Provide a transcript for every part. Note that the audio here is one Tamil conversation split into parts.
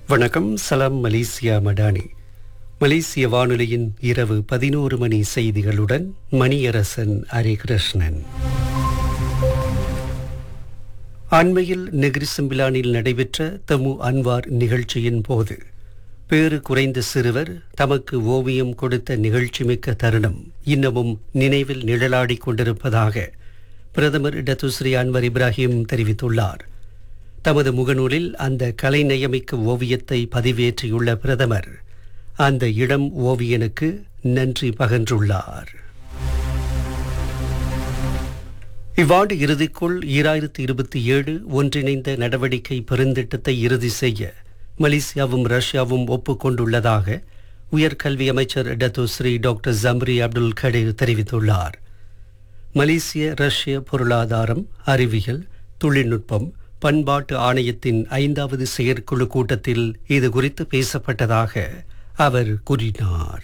வணக்கம் சலாம் மலேசியா மடானி மலேசிய வானொலியின் இரவு பதினோரு மணி செய்திகளுடன் மணியரசன் ஹரிகிருஷ்ணன் அண்மையில் நெகிரிசம்பிலானில் நடைபெற்ற தமு அன்வார் நிகழ்ச்சியின் போது பேறு குறைந்த சிறுவர் தமக்கு ஓவியம் கொடுத்த நிகழ்ச்சிமிக்க தருணம் இன்னமும் நினைவில் நிழலாடிக் கொண்டிருப்பதாக பிரதமர் டத்துஸ்ரீ அன்வர் இப்ராஹிம் தெரிவித்துள்ளார் தமது முகநூலில் அந்த கலைநயமிக்க ஓவியத்தை பதிவேற்றியுள்ள பிரதமர் அந்த இடம் ஓவியனுக்கு நன்றி பகன்றுள்ளார் இவ்வாண்டு இறுதிக்குள் ஈராயிரத்தி இருபத்தி ஏழு ஒன்றிணைந்த நடவடிக்கை பெருந்திட்டத்தை இறுதி செய்ய மலேசியாவும் ரஷ்யாவும் ஒப்புக்கொண்டுள்ளதாக உயர்கல்வி அமைச்சர் Dato Sri doctor Zambry Abdul Kadir தெரிவித்துள்ளார் மலேசிய ரஷ்ய பொருளாதாரம் அறிவியல் தொழில்நுட்பம் பண்பாட்டு ஆணையத்தின் ஐந்தாவது செயற்குழு கூட்டத்தில் இது குறித்து பேசப்பட்டதாக அவர் கூறினார்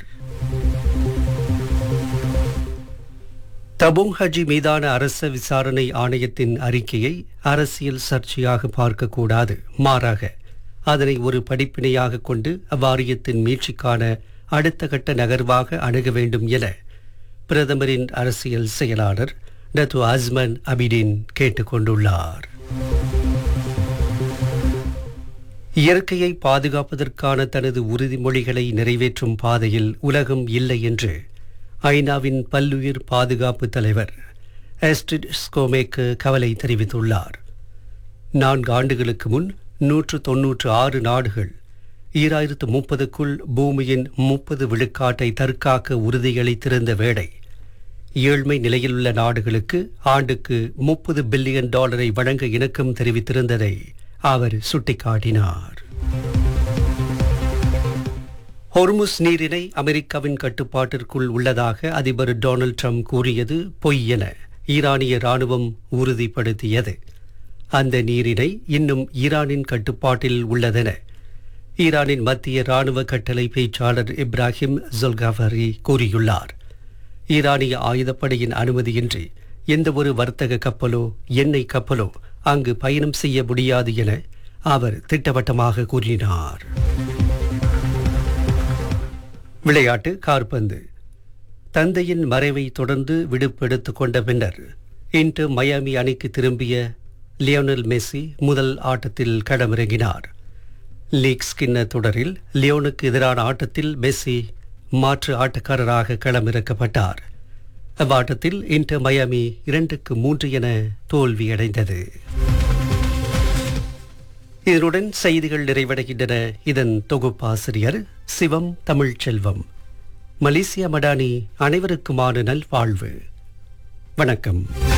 தபுங் ஹஜி மீதான அரச விசாரணை ஆணையத்தின் அறிக்கையை அரசியல் சர்ச்சையாக பார்க்கக்கூடாது மாறாக அதனை ஒரு படிப்பினையாக கொண்டு அவ்வாரியத்தின் மீட்சிக்கான அடுத்த கட்ட நகர்வாக அணுக வேண்டும் என பிரதமரின் அரசியல் செயலாளர் டத்து அஸ்மன் அபிடின் கேட்டுக்கொண்டுள்ளார் இயற்கையை பாதுகாப்பதற்கான தனது உறுதிமொழிகளை நிறைவேற்றும் பாதையில் உலகம் இல்லை என்று ஐநாவின் பல்லுயிர் பாதுகாப்பு தலைவர் எஸ்டிட் ஸ்கோமேக்கு கவலை தெரிவித்துள்ளார் நான்கு ஆண்டுகளுக்கு முன் நூற்று தொன்னூற்று ஆறு நாடுகள் ஈராயிரத்து முப்பதுக்குள் பூமியின் முப்பது விழுக்காட்டை தற்காக்க உறுதியளித்திருந்த வேளை ஏழ்மை நிலையிலுள்ள நாடுகளுக்கு ஆண்டுக்கு முப்பது பில்லியன் டாலரை வழங்க இணக்கம் தெரிவித்திருந்ததை அவர் சுட்டிக்காட்டினார் ஹொர்முஸ் நீரிணை அமெரிக்காவின் கட்டுப்பாட்டிற்குள் உள்ளதாக அதிபர் டொனால்ட் ட்ரம்ப் கூறியது பொய் என ஈரானிய ராணுவம் உறுதிப்படுத்தியது அந்த நீரிணை இன்னும் ஈரானின் கட்டுப்பாட்டில் உள்ளதென ஈரானின் மத்திய ராணுவ கட்டளை பேச்சாளர் இப்ராஹிம் ஜொல்காஃபரி கூறியுள்ளார் ஈரானிய ஆயுதப்படையின் அனுமதியின்றி எந்தவொரு வர்த்தக கப்பலோ எண்ணெய் கப்பலோ அங்கு பயணம் செய்ய முடியாது என அவர் திட்டவட்டமாக கூறினார் விளையாட்டு கார்பந்து தந்தையின் மறைவை தொடர்ந்து விடுப்பெடுத்துக் கொண்ட பின்னர் இன்று மயாமி அணிக்கு திரும்பிய லியோனல் மெஸ்ஸி முதல் ஆட்டத்தில் களமிறங்கினார் லீக் ஸ்கின்ன தொடரில் லியோனுக்கு எதிரான ஆட்டத்தில் மெஸ்ஸி மாற்று ஆட்டக்காரராக களமிறக்கப்பட்டார் அவ்வாட்டத்தில் இன்று மயாமி இரண்டுக்கு மூன்று என தோல்வியடைந்தது இதனுடன் செய்திகள் நிறைவடைகின்றன இதன் தொகுப்பாசிரியர் சிவம் தமிழ்ச்செல்வம் மலேசிய மடானி அனைவருக்குமான நல்வாழ்வு வணக்கம்